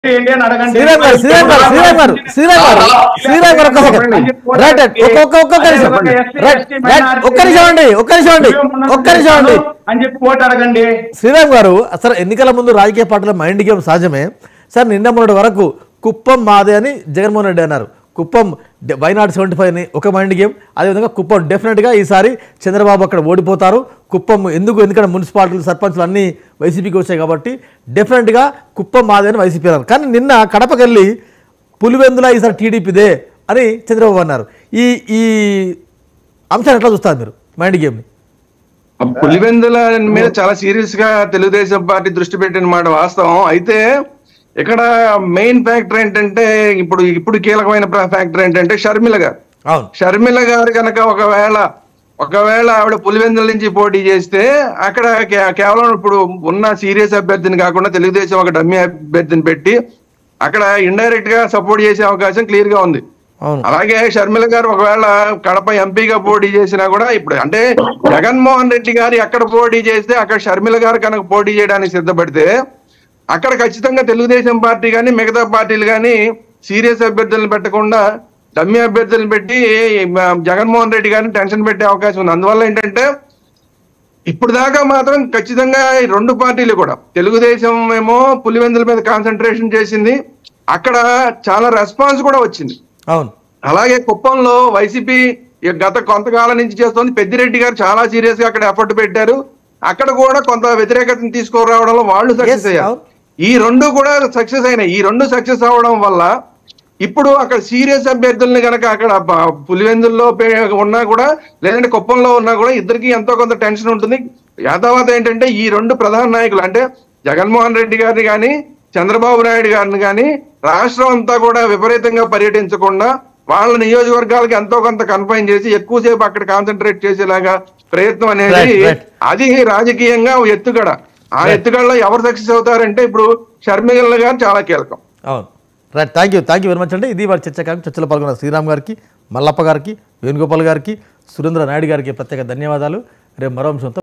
ఏంటి అని అడగండి శ్రీరామ్ గారు శ్రీరామ్ గారు శ్రీరామ్ గారు శ్రీరామ్ గారు శ్రీరామ్ గారు ఒక్క సెకండ్ రైట్ రైట్ ఒక్క ఒక్క ఒక్క నిమిషం రైట్ రైట్ ఒక్క నిమిషం అండి ఒక్క నిమిషం అండి ఒక్క నిమిషం అండి అని చెప్పి ఓటు అడగండి శ్రీరామ్ గారు అసలు ఎన్నికల ముందు రాజకీయ పార్టీల మైండ్ గేమ్ సహజమే సార్ నిన్న మొన్నటి వరకు కుప్పం మాదే అని జగన్మోహన్ రెడ్డి అన్నారు కుప్పం డె- వైనాడు సెవెంటీ ఫైవ్ అని ఒక మైండ్ గేమ్ అదేవిధంగా కుప్పం డెఫినెట్గా ఈసారి చంద్రబాబు అక్కడ ఓడిపోతారు కుప్పం ఎందుకు ఎందుకంటే మున్సిపాలిటీలు సర్పంచ్లు అన్నీ వైసీపీకి వచ్చాయి కాబట్టి డెఫినెట్గా కుప్పం మాదే అని వైసీపీ అన్నారు కానీ నిన్న కడపకెళ్ళి పులివెందుల ఈసారి టీడీపీదే అని చంద్రబాబు అన్నారు ఈ ఈ అంశాన్ని ఎట్లా చూస్తారు మీరు మైండ్ గేమ్ని పులివెందుల మీద చాలా సీరియస్ గా తెలుగుదేశం పార్టీ దృష్టి పెట్టిన మాట వాస్తవం అయితే ఇక్కడ మెయిన్ ఫ్యాక్టర్ ఏంటంటే ఇప్పుడు ఇప్పుడు కీలకమైన ఫ్యాక్టర్ ఏంటంటే షర్మిల గారు అవును షర్మిల గారు కనుక ఒకవేళ ఒకవేళ ఆవిడ పులివెందుల నుంచి పోటీ చేస్తే అక్కడ కే- కేవలం ఇప్పుడు ఉన్న సీరియస్ అభ్యర్థిని కాకుండా తెలుగుదేశం ఒక డమ్మీ అభ్యర్థిని పెట్టి అక్కడ ఇండైరెక్ట్ గా సపోర్ట్ చేసే అవకాశం క్లియర్ గా ఉంది అవును అలాగే షర్మిల గారు ఒకవేళ కడప ఎంపీగా పోటీ చేసినా కూడా ఇప్పుడు అంటే జగన్మోహన్ రెడ్డి గారు ఎక్కడ పోటీ చేస్తే అక్కడ షర్మిల గారు కనుక పోటీ చేయడానికి సిద్ధపడితే అక్కడ ఖచ్చితంగా తెలుగుదేశం పార్టీ కానీ మిగతా పార్టీలు కానీ సీరియస్ అభ్యర్థులను పెట్టకుండా డమ్మీ అభ్యర్థులను పెట్టి మ, జగన్మోహన్ రెడ్డి గారిని టెన్షన్ పెట్టే అవకాశం ఉంది అందువల్ల ఏంటంటే ఇప్పుడు దాకా మాత్రం ఖచ్చితంగా ఈ రెండు పార్టీలు కూడా తెలుగుదేశం ఏమో పులివెందుల మీద కాన్సన్ట్రేషన్ చేసింది అక్కడ చాలా రెస్పాన్స్ కూడా వచ్చింది అవును అలాగే కుప్పంలో వైసీపీ ఈ గత కొంతకాలం నుంచి చేస్తోంది పెద్దిరెడ్డి గారు చాలా సీరియస్ గా అక్కడ ఎఫర్ట్ పెట్టారు అక్కడ కూడా కొంత వ్యతిరేకతను తీసుకురావడంలో వాళ్ళు సక్సెస్ Yes, అయ్యారు అవును. ఈ రెండు కూడా సక్సెస్ అయినాయి ఈ రెండు సక్సెస్ అవడం వల్ల ఇప్పుడు అక్కడ సీరియస్ అభ్యర్థుల్ని కనుక అక్కడ ప- పులివెందుల్లో పే- ఉన్నా కూడా లేదంటే కుప్పంలో ఉన్నా కూడా ఇద్దరికి ఎంతో కొంత టెన్షన్ ఉంటుంది యాదావాత ఏంటంటే ఈ రెండు ప్రధాన నాయకులు అంటే జగన్మోహన్ రెడ్డి గారిని కానీ చంద్రబాబు నాయుడు గారిని కానీ రాష్ట్రం అంతా కూడా విపరీతంగా పర్యటించకుండా వాళ్ళ నియోజకవర్గాలకి ఎంతో కొంత కన్ఫైన్ చేసి ఎక్కువసేపు అక్కడ కాన్సన్ట్రేట్ చేసేలాగా ప్రయత్నం అనేది Right, right. అది రాజకీయంగా ఓ ఎత్తుగడ ఆ ఎత్తుగడలో ఎవరు సక్సెస్ అవుతారంటే ఇప్పుడు షర్మిల గారు చాలా కీలకం అవును right thank you thank you very much అండి ఇది వారి చర్చ కానీ చర్చలో పాల్గొన్న శ్రీరామ్ గారికి మల్లప్ప గారికి వేణుగోపాల్ గారికి సురేంద్ర నాయుడు గారికి ప్రత్యేక ధన్యవాదాలు రేపు మరో అంశంతో